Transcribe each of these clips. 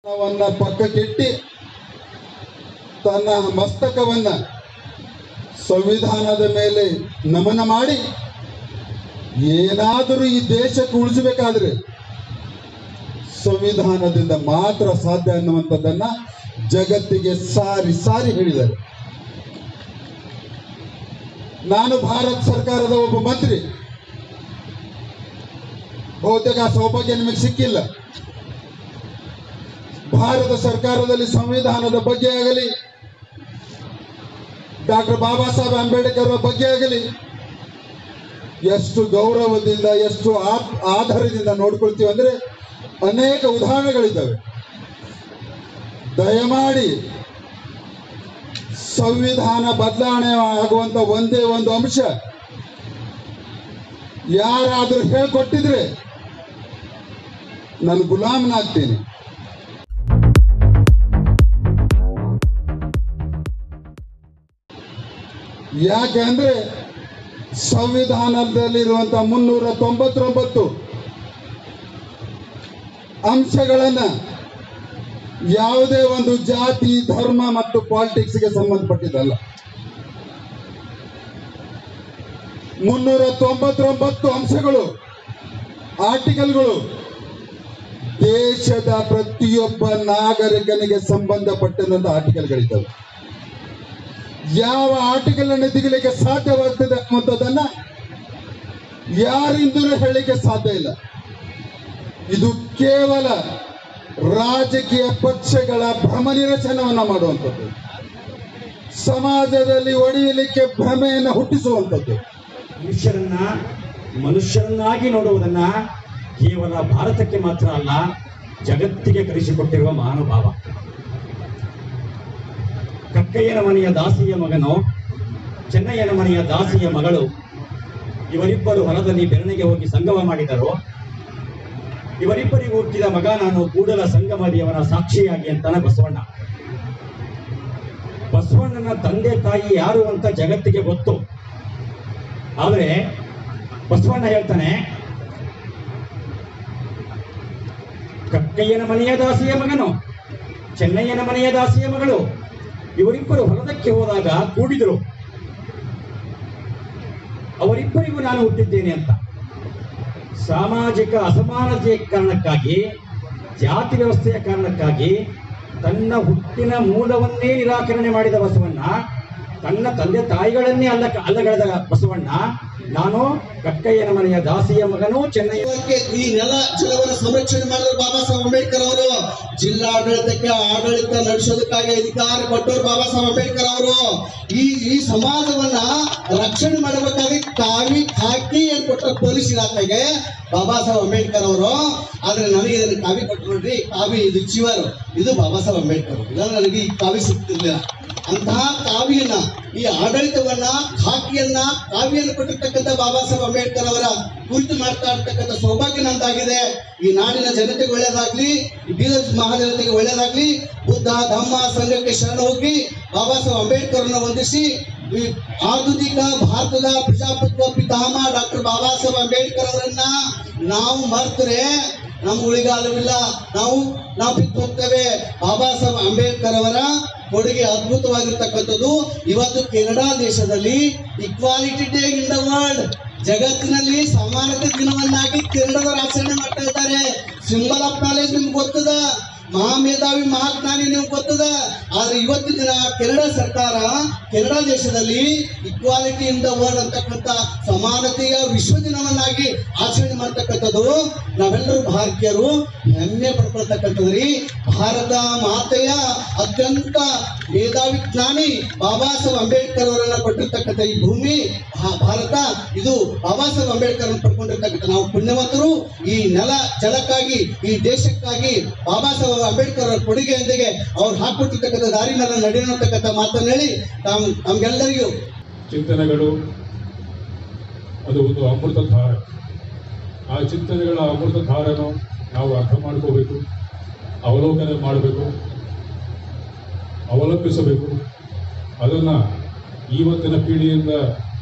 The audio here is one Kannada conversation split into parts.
ವನ್ನ ಪಕ್ಕಕ್ಕಿಟ್ಟಿ ತನ್ನ ಮಸ್ತಕವನ್ನ ಸಂವಿಧಾನದ ಮೇಲೆ ನಮನ ಮಾಡಿ ಏನಾದರೂ ಈ ದೇಶಕ್ಕೆ ಉಳಿಸಬೇಕಾದ್ರೆ ಸಂವಿಧಾನದಿಂದ ಮಾತ್ರ ಸಾಧ್ಯ ಅನ್ನುವಂಥದ್ದನ್ನ ಜಗತ್ತಿಗೆ ಸಾರಿ ಸಾರಿ ಹೇಳಿದ್ದಾರೆ ನಾನು ಭಾರತ ಸರ್ಕಾರದ ಒಬ್ಬ ಮಂತ್ರಿ ಬಹುತೇಕ ಆ ಸೌಭಾಗ್ಯ ನಿಮಗೆ ಸಿಕ್ಕಿಲ್ಲ ಭಾರತ ಸರ್ಕಾರದಲ್ಲಿ ಸಂವಿಧಾನದ ಬಗ್ಗೆ ಆಗಲಿ ಡಾಕ್ಟರ್ ಬಾಬಾ ಸಾಹೇಬ್ ಅಂಬೇಡ್ಕರ್ ಅವರ ಬಗ್ಗೆ ಆಗಲಿ ಎಷ್ಟು ಗೌರವದಿಂದ ಎಷ್ಟು ಆ- ಆಧಾರದಿಂದ ನೋಡ್ಕೊಳ್ತೀವಿ ಅಂದ್ರೆ ಅನೇಕ ಉದಾಹರಣೆಗಳಿದ್ದಾವೆ ದಯಮಾಡಿ ಸಂವಿಧಾನ ಬದಲಾವಣೆ ಆಗುವಂತ ಒಂದೇ ಒಂದು ಅಂಶ ಯಾರಾದರೂ ಹೇಳ್ಕೊಟ್ಟಿದ್ರೆ ನಾನು ಗುಲಾಮನಾಗ್ತೀನಿ ಯಾಕೆಂದ್ರೆ ಸಂವಿಧಾನದಲ್ಲಿರುವಂತಹ ಮುನ್ನೂರ ತೊಂಬತ್ತೊಂಬತ್ತು ಅಂಶಗಳನ್ನ ಯಾವುದೇ ಒಂದು ಜಾತಿ ಧರ್ಮ ಮತ್ತು ಪಾಲಿಟಿಕ್ಸ್ಗೆ ಸಂಬಂಧಪಟ್ಟಿದ್ದಲ್ಲ ಮುನ್ನೂರ ತೊಂಬತ್ತೊಂಬತ್ತು ಅಂಶಗಳು ಆರ್ಟಿಕಲ್ಗಳು ದೇಶದ ಪ್ರತಿಯೊಬ್ಬ ನಾಗರಿಕನಿಗೆ ಸಂಬಂಧಪಟ್ಟಂತ ಆರ್ಟಿಕಲ್ಗಳಿದ್ದಾವೆ ಯಾವ ಆರ್ಟಿಕಲ್ ಅನ್ನು ತೆಗಿಲಿಕ್ಕೆ ಸಾಧ್ಯವಾಗ್ತದೆ ಅನ್ನುವಂಥದ್ದನ್ನ ಯಾರಿಂದಲೂ ಹೇಳಲಿಕ್ಕೆ ಸಾಧ್ಯ ಇಲ್ಲ ಇದು ಕೇವಲ ರಾಜಕೀಯ ಪಕ್ಷಗಳ ಭ್ರಮ ನಿರಸನವನ್ನ ಮಾಡುವಂಥದ್ದು ಸಮಾಜದಲ್ಲಿ ಒಡೆಯಲಿಕ್ಕೆ ಭ್ರಮೆಯನ್ನು ಹುಟ್ಟಿಸುವಂಥದ್ದು ಮನುಷ್ಯರನ್ನ ಮನುಷ್ಯರನ್ನಾಗಿ ನೋಡುವುದನ್ನ ಕೇವಲ ಭಾರತಕ್ಕೆ ಮಾತ್ರ ಅಲ್ಲ ಜಗತ್ತಿಗೆ ಕಲಿಸಿಕೊಟ್ಟಿರುವ ಮಹಾನುಭಾವ ಕಕ್ಕಯ್ಯನ ಮನೆಯ ದಾಸಿಯ ಮಗನು ಚೆನ್ನಯ್ಯನ ಮನೆಯ ದಾಸಿಯ ಮಗಳು ಇವರಿಬ್ಬರು ಹೊಲದಲ್ಲಿ ಬೆರಣಿಗೆ ಹೋಗಿ ಸಂಗಮ ಮಾಡಿದರು ಇವರಿಬ್ಬರಿಗೂ ಹುಟ್ಟಿದ ಮಗ ನಾನು ಕೂಡಲ ಸಂಗಮದಿಯವನ ಸಾಕ್ಷಿಯಾಗಿ ಅಂತಾನೆ ಬಸವಣ್ಣ ಬಸವಣ್ಣನ ತಂದೆ ತಾಯಿ ಯಾರು ಅಂತ ಜಗತ್ತಿಗೆ ಗೊತ್ತು ಆದ್ರೆ ಬಸವಣ್ಣ ಹೇಳ್ತಾನೆ ಕಕ್ಕಯ್ಯನ ಮನೆಯ ದಾಸಿಯ ಮಗನು ಚೆನ್ನಯ್ಯನ ಮನೆಯ ದಾಸಿಯ ಮಗಳು ಇವರಿಬ್ಬರು ಹೊಲದಕ್ಕೆ ಹೋದಾಗ ಕೂಡಿದರು ಅವರಿಬ್ಬರಿಗೂ ನಾನು ಹುಟ್ಟಿದ್ದೇನೆ ಅಂತ ಸಾಮಾಜಿಕ ಅಸಮಾನತೆಯ ಕಾರಣಕ್ಕಾಗಿ ಜಾತಿ ವ್ಯವಸ್ಥೆಯ ಕಾರಣಕ್ಕಾಗಿ ತನ್ನ ಹುಟ್ಟಿನ ಮೂಲವನ್ನೇ ನಿರಾಕರಣೆ ಮಾಡಿದ ಬಸವಣ್ಣ ತನ್ನ ತಂದೆ ತಾಯಿಗಳನ್ನೇ ಅಲ್ಲ ಅಲ್ಲಗಳೆದ ಬಸವಣ್ಣ ನಾನು ಕಕ್ಕಯ್ಯನ ಮನೆಯ ದಾಸಿಯ ಮಗನು ಚೆನ್ನಯ್ಯ ಜೀವಕ್ಕೆ ಈ ನೆಲ ಜಲವನ್ನು ಸಂರಕ್ಷಣೆ ಮಾಡಿದ್ರು ಬಾಬಾ ಸಾಹೇಬ್ ಅಂಬೇಡ್ಕರ್ ಅವರು ಜಿಲ್ಲಾಡಳಿತಕ್ಕೆ ಆಡಳಿತ ನಡೆಸೋದಕ್ಕಾಗಿ ಅಧಿಕಾರ ಕೊಟ್ಟರು ಬಾಬಾ ಸಾಹೇಬ್ ಅಂಬೇಡ್ಕರ್ ಅವರು ಈ ಈ ಸಮಾಜವನ್ನ ರಕ್ಷಣೆ ಮಾಡಬೇಕಾಗಿ ಕಾವಿ ಹಾಕಿ ಏನ್ ಕೊಟ್ಟರು ಪೊಲೀಸ್ ಇಲಾಖೆಗೆ ಬಾಬಾ ಸಾಹೇಬ್ ಅಂಬೇಡ್ಕರ್ ಅವರು ಆದ್ರೆ ನನಗೆ ಇದನ್ನ ಕಾವಿ ಕೊಟ್ಟು ನೋಡ್ರಿ ಕಾವಿ ಇದು ಚಿವರು ಇದು ಬಾಬಾ ಸಾಹೇಬ್ ಅಂಬೇಡ್ಕರ್ ಇಲ್ಲ ನನಗೆ ಈ ಕಾವಿ ಸಿಗ್ತಿರ್ಲಿಲ್ಲ ಅಂತಹ ಕಾವಿಯನ್ನ ಈ ಆಡಳಿತವನ್ನ ಖಾಕಿಯನ್ನ ಕಾವಿಯನ್ನು ಕೊಟ್ಟಿರ್ತಕ್ಕಂಥ ಬಾಬಾ ಸಾಹೇಬ್ ಅಂಬೇಡ್ಕರ್ ಅವರ ಕುರಿತು ಮಾಡ್ತಾ ಇರ್ತಕ್ಕಂಥ ಸೌಭಾಗ್ಯ ನಂದಾಗಿದೆ ಈ ನಾಡಿನ ಜನತೆಗೆ ಒಳ್ಳೇದಾಗ್ಲಿ ಈ ಬೀದರ್ ಮಹಾಜನತೆಗೆ ಒಳ್ಳೇದಾಗ್ಲಿ ಬುದ್ಧ ಧಮ್ಮ ಸಂಘಕ್ಕೆ ಶರಣ ಹೋಗಿ ಬಾಬಾ ಸಾಹೇಬ್ ಅಂಬೇಡ್ಕರ್ ಅನ್ನ ವಂದಿಸಿ ಈ ಆಧುನಿಕ ಭಾರತದ ಪ್ರಜಾಪ್ರಭುತ್ವ ಪಿತಾಮ ಡಾಕ್ಟರ್ ಬಾಬಾ ಸಾಹೇಬ್ ಅಂಬೇಡ್ಕರ್ ಅವರನ್ನ ನಾವು ಮರ್ತರೆ ನಮ್ಮ ಉಳಿಗಾಲವಿಲ್ಲ ನಾವು ನಾವು ಬಿಟ್ಟು ಹೋಗ್ತೇವೆ ಬಾಬಾ ಸಾಹೇಬ್ ಅಂಬೇಡ್ಕರ್ ಅವರ ಕೊಡುಗೆ ಅದ್ಭುತವಾಗಿರ್ತಕ್ಕಂಥದ್ದು ಇವತ್ತು ಕೆನಡಾ ದೇಶದಲ್ಲಿ equality day in the world ಜಗತ್ತಿನಲ್ಲಿ ಸಮಾನತೆ ದಿನವನ್ನಾಗಿ ಕೆನಡಾದವರು ಆಚರಣೆ ಮಾಡ್ತಾ ಇದ್ದಾರೆ ಸಿಂಬಲ್ ಆಫ್ ನಾಲೆಜ್ ನಿಮ್ಗೆ ಗೊತ್ತದ ಮಹಾಮೇಧಾವಿ ಮಹಾಜ್ಞಾನಿ ನಿಮ್ಗೆ ಗೊತ್ತದ ಆದ್ರೆ ಇವತ್ತಿನ ದಿನ ಕೆನಡಾ ಸರ್ಕಾರ ಕೆನಡಾ ದೇಶದಲ್ಲಿ ಇಕ್ವಾಲಿಟಿ ಇನ್ ದ ವರ್ಲ್ಡ್ ಅಂತಕ್ಕಂಥ ಸಮಾನತೆಯ ವಿಶ್ವ ದಿನವನ್ನಾಗಿ ಆಚರಣೆ ಮಾಡ್ತಕ್ಕಂಥದ್ದು ನಾವೆಲ್ಲರೂ ಭಾರತೀಯರು ಹೆಮ್ಮೆ ಪಡ್ಕೊಳ್ತಕ್ಕಂಥದ್ರಿ ಭಾರತ ಮಾತೆಯ ಅತ್ಯಂತ ಮೇಧಾವಿ ಜ್ಞಾನಿ ಬಾಬಾ ಸಾಹೇಬ್ ಅಂಬೇಡ್ಕರ್ ಅವರನ್ನ ಕೊಟ್ಟಿರ್ತಕ್ಕಂಥ ಈ ಭೂಮಿ ಭಾ- ಭಾರತ ಇದು ಬಾಬಾ ಸಾಹೇಬ್ ಅಂಬೇಡ್ಕರ್ ಅನ್ನು ಪಡ್ಕೊಂಡಿರ್ತಕ್ಕಂಥ ನಾವು ಪುಣ್ಯವಂತರು ಈ ನೆಲ ಜಲಕ್ಕಾಗಿ ಈ ದೇಶಕ್ಕಾಗಿ ಬಾಬಾ ಸಾಹೇಬ್ ಅಂಬೇಡ್ಕರ್ ಅವರ ಕೊಡುಗೆಯೊಂದಿಗೆ ಅವ್ರು ಹಾಕೊಟ್ಟಿರ್ತಕ್ಕಂಥ ದಾರಿನಲ್ಲಿ ನಡೆಯತಕ್ಕಂಥ ಮಾತನ್ನು ಹೇಳಿ ತಾವು ನಮ್ಗೆಲ್ಲರಿಗೂ ಚಿಂತನೆಗಳು ಅದು ಒಂದು ಅಮೃತ ಧಾರ ಆ ಚಿಂತನೆಗಳ ಅಮೃತ ಧಾರನು ನಾವು ಅರ್ಥ ಮಾಡ್ಕೋಬೇಕು ಅವಲೋಕನೆ ಮಾಡಬೇಕು ಅವಲಂಬಿಸಬೇಕು ಅದನ್ನು ಇವತ್ತಿನ ಪೀಳಿಗೆಯಿಂದ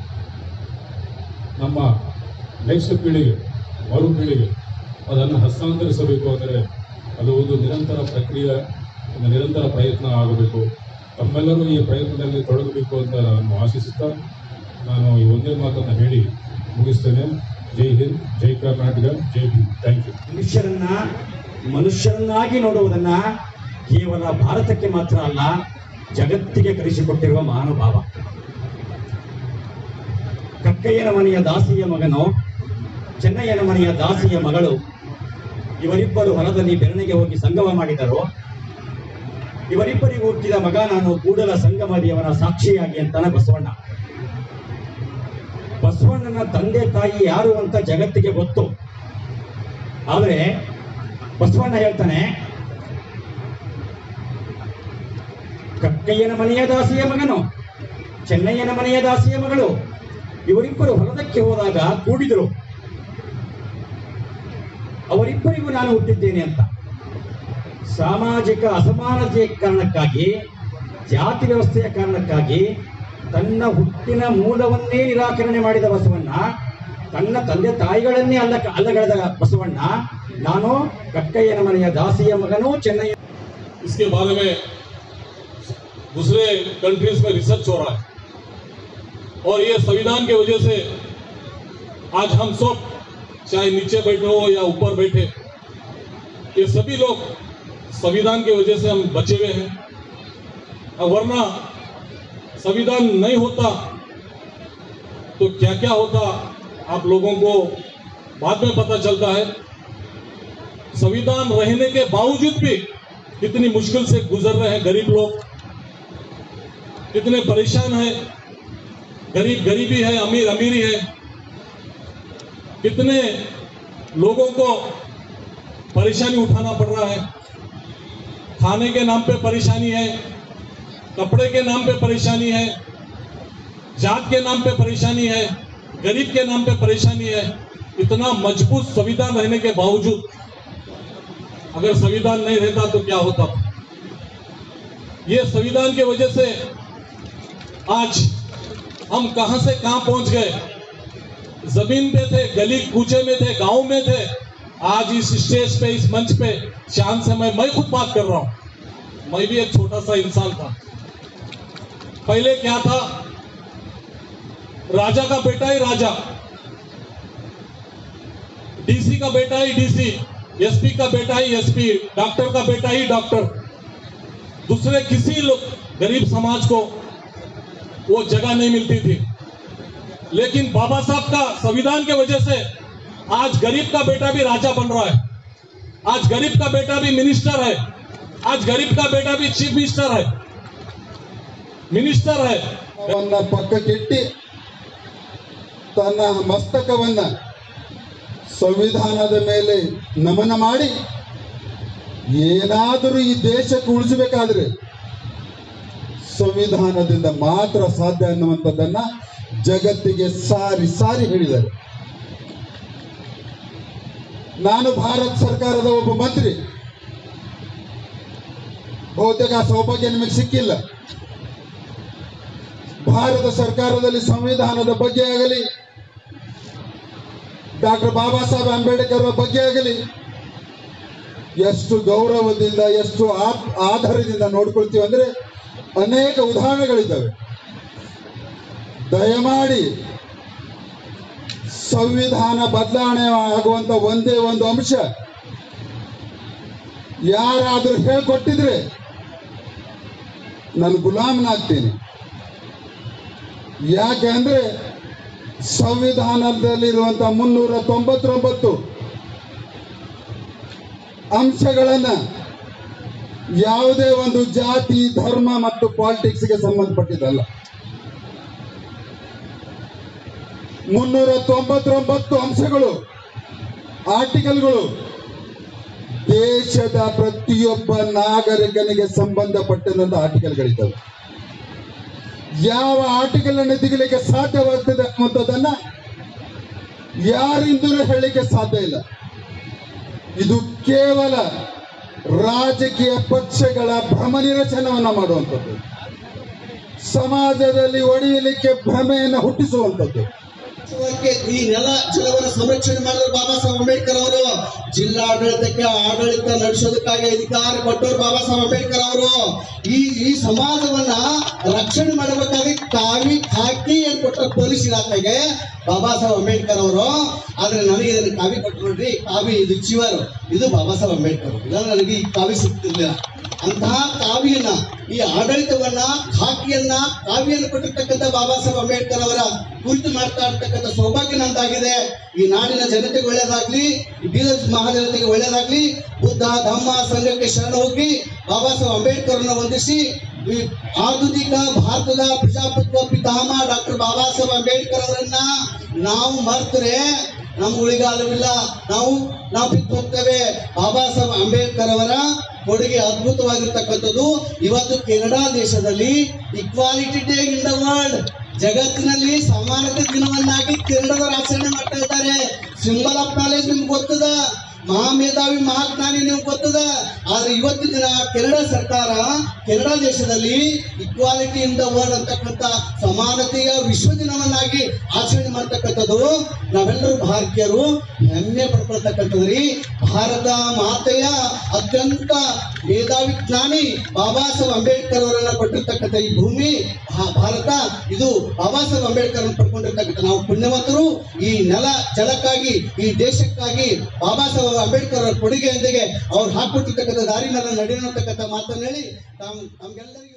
ನಮ್ಮ ನೆಕ್ಸ್ಟ್ ಪೀಳಿಗೆ ಮರು ಪೀಳಿಗೆ ಅದನ್ನು ಹಸ್ತಾಂತರಿಸಬೇಕು ಅಂದರೆ ಅದು ಒಂದು ನಿರಂತರ ಪ್ರಕ್ರಿಯೆ ಒಂದು ನಿರಂತರ ಪ್ರಯತ್ನ ಆಗಬೇಕು ತಮ್ಮೆಲ್ಲರೂ ಈ ಪ್ರಯತ್ನದಲ್ಲಿ ತೊಡಗಬೇಕು ಅಂತ ನಾನು ಆಶಿಸುತ್ತಾ ನಾನು ಈ ಒಂದೇ ಮಾತನ್ನು ಹೇಳಿ ಮುಗಿಸ್ತೇನೆ ಜೈ ಹಿಂದ್ ಜೈ ಕರ್ನಾಟಕ ಜೈ ಭೀಮ್ ಥ್ಯಾಂಕ್ ಯು ಮನುಷ್ಯರನ್ನ ಮನುಷ್ಯರನ್ನಾಗಿ ನೋಡುವುದನ್ನ ಕೇವಲ ಭಾರತಕ್ಕೆ ಮಾತ್ರ ಅಲ್ಲ ಜಗತ್ತಿಗೆ ಕಲಿಸಿಕೊಟ್ಟಿರುವ ಮಹಾನುಭಾವ ಕಕ್ಕಯ್ಯನ ಮನೆಯ ದಾಸಿಯ ಮಗನು ಚೆನ್ನಯ್ಯನ ಮನೆಯ ದಾಸಿಯ ಮಗಳು ಇವರಿಬ್ಬರು ಹೊಲದಲ್ಲಿ ಬೆರಣಿಗೆ ಹೋಗಿ ಸಂಗಮ ಮಾಡಿದರು ಇವರಿಬ್ಬರಿಗೂ ಹುಟ್ಟಿದ ಮಗ ನಾನು ಕೂಡಲ ಸಂಗಮದಿಯವನ ಸಾಕ್ಷಿಯಾಗಿ ಅಂತಾನೆ ಬಸವಣ್ಣ ಬಸವಣ್ಣನ ತಂದೆ ತಾಯಿ ಯಾರು ಅಂತ ಜಗತ್ತಿಗೆ ಗೊತ್ತು ಆದರೆ ಬಸವಣ್ಣ ಹೇಳ್ತಾನೆ ಕಕ್ಕಯ್ಯನ ಮನೆಯ ದಾಸಿಯ ಮಗನು ಚೆನ್ನಯ್ಯನ ಮನೆಯ ದಾಸಿಯ ಮಗಳು ಇವರಿಬ್ಬರು ಹೊಲದಕ್ಕೆ ಹೋದಾಗ ಕೂಡಿದರು ಅವರಿಬ್ಬರಿಗೂ ನಾನು ಹುಟ್ಟಿದ್ದೇನೆ ಅಂತ ಸಾಮಾಜಿಕ ಅಸಮಾನತೆಯ ಕಾರಣಕ್ಕಾಗಿ ಜಾತಿ ವ್ಯವಸ್ಥೆಯ ಕಾರಣಕ್ಕಾಗಿ ತನ್ನ ಹುಟ್ಟಿನ ಮೂಲವನ್ನೇ ನಿರಾಕರಣೆ ಮಾಡಿದ ಬಸವಣ್ಣ ತನ್ನ ತಂದೆ ತಾಯಿಗಳನ್ನೇ ಅಲ್ಲ ಅಲ್ಲಗಳೆದ ಬಸವಣ್ಣ ನಾನು ಕಕ್ಕಯ್ಯನ ಮನೆಯ ದಾಸಿಯ ಮಗನು ಚೆನ್ನಯ್ಯ इसके बारे में दूसरे कंट्रीज में रिसर्च हो रहा है और ये संविधान की वजह से आज हम सब चाहे नीचे बैठे हो या ऊपर बैठे ये सभी लोग संविधान की वजह से हम बचे हुए हैं और वरना संविधान नहीं होता तो क्या क्या होता आप लोगों को बाद में पता चलता है संविधान रहने के बावजूद भी कितनी मुश्किल से गुजर रहे हैं गरीब लोग कितने परेशान हैं गरीब गरीबी है अमीर अमीरी है कितने लोगों को परेशानी उठाना पड़ रहा है खाने के नाम पे परेशानी है कपड़े के नाम पे परेशानी है जात के नाम पे परेशानी है गरीब के नाम पे परेशानी है इतना मजबूत संविधान रहने के बावजूद अगर संविधान नहीं रहता तो क्या होता ये संविधान की वजह से आज हम कहां से कहां पहुंच गए जमीन पे थे गली कूचे में थे गांव में थे आज इस स्टेज पे इस मंच पे शान से मैं मैं खुद बात कर रहा हूं मैं भी एक छोटा सा इंसान था पहले क्या था राजा का बेटा ही राजा डीसी का बेटा ही डीसी एसपी का बेटा ही एसपी डॉक्टर का बेटा ही डॉक्टर दूसरे किसी लोग गरीब समाज को वो जगह नहीं मिलती थी लेकिन बाबा साहब का संविधान के वजह से आज गरीब का बेटा भी राजा बन रहा है आज गरीब का बेटा भी मिनिस्टर है आज गरीब का बेटा भी चीफ मिनिस्टर है मिनिस्टर है ಅವನ್ನ ಪಕ್ಕಕ್ಕಿಟ್ಟಿ ತನ್ನ ಮಸ್ತಕವನ್ನ ಸಂವಿಧಾನದ ಮೇಲೆ ನಮನ ಮಾಡಿ ಏನಾದರೂ ಈ ದೇಶಕ್ಕೆ ಉಳಿಸಬೇಕಾದ್ರೆ ಸಂವಿಧಾನದಿಂದ ಮಾತ್ರ ಸಾಧ್ಯ ಅನ್ನುವಂಥದ್ದನ್ನ ಜಗತ್ತಿಗೆ ಸಾರಿ ಸಾರಿ ಹೇಳಿದ್ದಾರೆ ನಾನು ಭಾರತ ಸರ್ಕಾರದ ಒಬ್ಬ ಮಂತ್ರಿ ಬಹುತೇಕ ಆ ಸೌಭಾಗ್ಯ ನಿಮಗೆ ಸಿಕ್ಕಿಲ್ಲ ಭಾರತ ಸರ್ಕಾರದಲ್ಲಿ ಸಂವಿಧಾನದ ಬಗ್ಗೆ ಆಗಲಿ ಡಾಕ್ಟರ್ ಬಾಬಾ ಸಾಹೇಬ್ ಅಂಬೇಡ್ಕರ್ ಅವರ ಬಗ್ಗೆ ಆಗಲಿ ಎಷ್ಟು ಗೌರವದಿಂದ ಎಷ್ಟು ಆ- ಆಧಾರದಿಂದ ನೋಡ್ಕೊಳ್ತೀವಿ ಅಂದ್ರೆ ಅನೇಕ ಉದಾಹರಣೆಗಳಿದ್ದಾವೆ ದಯಮಾಡಿ ಸಂವಿಧಾನ ಬದಲಾವಣೆ ಆಗುವಂತ ಒಂದೇ ಒಂದು ಅಂಶ ಯಾರಾದರೂ ಹೇಳ್ಕೊಟ್ಟಿದ್ರೆ ನಾನು ಗುಲಾಮನಾಗ್ತೀನಿ ಯಾಕೆ ಅಂದ್ರೆ ಸಂವಿಧಾನದಲ್ಲಿರುವಂತ ಮುನ್ನೂರ ತೊಂಬತ್ತೊಂಬತ್ತು ಅಂಶಗಳನ್ನ ಯಾವುದೇ ಒಂದು ಜಾತಿ ಧರ್ಮ ಮತ್ತು ಪಾಲಿಟಿಕ್ಸ್ಗೆ ಸಂಬಂಧಪಟ್ಟಿದ್ದಲ್ಲ ಮುನ್ನೂರ ತೊಂಬತ್ತೊಂಬತ್ತು ಅಂಶಗಳು ಆರ್ಟಿಕಲ್ಗಳು ದೇಶದ ಪ್ರತಿಯೊಬ್ಬ ನಾಗರಿಕನಿಗೆ ಸಂಬಂಧಪಟ್ಟಂತ ಆರ್ಟಿಕಲ್ಗಳಿದ್ದಾವೆ ಯಾವ ಆರ್ಟಿಕಲ್ ಅನ್ನು ತೆಗಿಲಿಕ್ಕೆ ಸಾಧ್ಯವಾಗ್ತದೆ ಅನ್ನುವಂಥದ್ದನ್ನ ಯಾರಿಂದಲೂ ಹೇಳಲಿಕ್ಕೆ ಸಾಧ್ಯ ಇಲ್ಲ ಇದು ಕೇವಲ ರಾಜಕೀಯ ಪಕ್ಷಗಳ ಭ್ರಮ ನಿರಸನವನ್ನ ಮಾಡುವಂಥದ್ದು ಸಮಾಜದಲ್ಲಿ ಒಡೆಯಲಿಕ್ಕೆ ಭ್ರಮೆಯನ್ನು ಹುಟ್ಟಿಸುವಂಥದ್ದು ವಾಸ್ತವಕ್ಕೆ ಈ ನೆಲ ಜಲವನ್ನು ಸಂರಕ್ಷಣೆ ಮಾಡಿದ್ರು ಬಾಬಾ ಸಾಹೇಬ್ ಅಂಬೇಡ್ಕರ್ ಅವರು ಜಿಲ್ಲಾಡಳಿತಕ್ಕೆ ಆಡಳಿತ ನಡೆಸೋದಕ್ಕಾಗಿ ಅಧಿಕಾರ ಕೊಟ್ಟರು ಬಾಬಾ ಸಾಹೇಬ್ ಅಂಬೇಡ್ಕರ್ ಅವರು ಈ ಈ ಸಮಾಜವನ್ನ ರಕ್ಷಣೆ ಮಾಡಬೇಕಾಗಿ ಕಾವಿ ಖಾಕಿ ಏನ್ ಕೊಟ್ಟರು ಪೊಲೀಸ್ ಇಲಾಖೆಗೆ ಬಾಬಾ ಸಾಹೇಬ್ ಅಂಬೇಡ್ಕರ್ ಅವರು ಆದ್ರೆ ನನಗೆ ಇದನ್ನ ಕಾವಿ ಕೊಟ್ಟು ನೋಡ್ರಿ ಕಾವಿ ಇದು ಚಿವರು ಇದು ಬಾಬಾ ಸಾಹೇಬ್ ಅಂಬೇಡ್ಕರ್ ಇಲ್ಲ ನನಗೆ ಈ ಕಾವಿ ಸಿಗ್ತಿರ್ಲಿಲ್ಲ ಅಂತಹ ಕಾವಿಯನ್ನ ಈ ಆಡಳಿತವನ್ನ ಖಾಕಿಯನ್ನ ಕಾವಿಯನ್ನು ಕೊಟ್ಟಿರ್ತಕ್ಕಂಥ ಬಾಬಾ ಸಾಹೇಬ್ ಅಂಬೇಡ್ಕರ್ ಅವರ ಕುರಿತು ಮಾಡ್ತಾ ಇರ್ತಕ್ಕಂಥ ಸೌಭಾಗ್ಯ ನಂದಾಗಿದೆ ಈ ನಾಡಿನ ಜನತೆಗೆ ಒಳ್ಳೇದಾಗ್ಲಿ ಈ ಬೀದರ್ ಮಹಾಜನತೆಗೆ ಒಳ್ಳೇದಾಗ್ಲಿ ಬುದ್ಧ ಧಮ್ಮ ಸಂಘಕ್ಕೆ ಶರಣ ಹೋಗಿ ಬಾಬಾ ಸಾಹೇಬ್ ಅಂಬೇಡ್ಕರ್ ಅನ್ನ ವಂದಿಸಿ ಈ ಆಧುನಿಕ ಭಾರತದ ಪ್ರಜಾಪ್ರಭುತ್ವ ಪಿತಾಮ ಡಾಕ್ಟರ್ ಬಾಬಾ ಸಾಹೇಬ್ ಅಂಬೇಡ್ಕರ್ ಅವರನ್ನ ನಾವು ಮರ್ತರೆ ನಮ್ಮ ಉಳಿಗಾಲವಿಲ್ಲ ನಾವು ನಾವು ಬಿಟ್ಟು ಹೋಗ್ತೇವೆ ಬಾಬಾ ಸಾಹೇಬ್ ಅಂಬೇಡ್ಕರ್ ಅವರ ಕೊಡುಗೆ ಅದ್ಭುತವಾಗಿರ್ತಕ್ಕಂಥದ್ದು ಇವತ್ತು ಕೆನಡಾ ದೇಶದಲ್ಲಿ equality day in the world ಜಗತ್ತಿನಲ್ಲಿ ಸಮಾನತೆ ದಿನವನ್ನಾಗಿ ಕೆನಡಾದವರು ಆಚರಣೆ ಮಾಡ್ತಾ ಇದ್ದಾರೆ ಸಿಂಬಲ್ ಆಫ್ ನಾಲೆಜ್ ನಿಮ್ಗೆ ಗೊತ್ತದ ಮಹಾಮೇಧಾವಿ ಮಹಾಜ್ಞಾನಿ ನಿಮ್ಗೆ ಗೊತ್ತದ ಆದ್ರೆ ಇವತ್ತಿನ ದಿನ ಕೆನಡಾ ಸರ್ಕಾರ ಕೆನಡಾ ದೇಶದಲ್ಲಿ ಇಕ್ವಾಲಿಟಿ ಇನ್ ದ ವರ್ಲ್ಡ್ ಅಂತಕ್ಕಂಥ ಸಮಾನತೆಯ ವಿಶ್ವ ದಿನವನ್ನಾಗಿ ಆಚರಣೆ ಮಾಡ್ತಕ್ಕಂಥದ್ದು ನಾವೆಲ್ಲರೂ ಭಾರತೀಯರು ಹೆಮ್ಮೆ ಪಡ್ಕೊಳ್ತಕ್ಕಂಥದ್ರಿ ಭಾರತ ಮಾತೆಯ ಅತ್ಯಂತ ಮೇಧಾವಿ ಜ್ಞಾನಿ ಬಾಬಾ ಸಾಹೇಬ್ ಅಂಬೇಡ್ಕರ್ ಅವರನ್ನ ಕೊಟ್ಟಿರ್ತಕ್ಕಂಥ ಈ ಭೂಮಿ ಭಾ- ಭಾರತ ಇದು ಬಾಬಾ ಸಾಹೇಬ್ ಅಂಬೇಡ್ಕರ್ ಅನ್ನು ಪಡ್ಕೊಂಡಿರ್ತಕ್ಕಂಥ ನಾವು ಪುಣ್ಯವಂತರು ಈ ನೆಲ ಜಲಕ್ಕಾಗಿ ಈ ದೇಶಕ್ಕಾಗಿ ಬಾಬಾ ಸಾಹೇಬ್ ಅಂಬೇಡ್ಕರ್ ಅವರ ಕೊಡುಗೆಯೊಂದಿಗೆ ಅವ್ರು ಹಾಕೊಟ್ಟಿರ್ತಕ್ಕಂಥ ದಾರಿನಲ್ಲಿ ನಡೆಯತಕ್ಕಂಥ ಮಾತನ್ನು ಹೇಳಿ ತಾವು ನಮ್ಗೆಲ್ಲರಿಗೂ